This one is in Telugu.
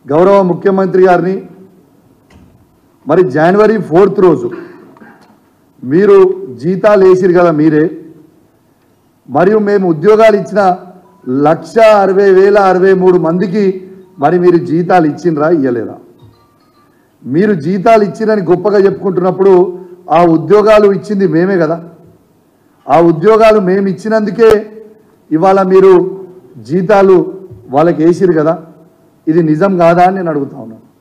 గౌరవ ముఖ్యమంత్రి గారిని మరి జనవరి ఫోర్త్ రోజు మీరు జీతాలు వేసిరు కదా మీరే మరియు మేము ఉద్యోగాలు ఇచ్చిన లక్ష అరవై వేల అరవై మూడు మందికి మరి మీరు జీతాలు ఇచ్చిండ్రా ఇయ్యలేదా మీరు జీతాలు ఇచ్చిరని గొప్పగా చెప్పుకుంటున్నప్పుడు ఆ ఉద్యోగాలు ఇచ్చింది మేమే కదా ఆ ఉద్యోగాలు మేము ఇచ్చినందుకే ఇవాళ మీరు జీతాలు వాళ్ళకి వేసిరు కదా ఇది నిజం కాదా అని నేను అడుగుతా ఉన్నాను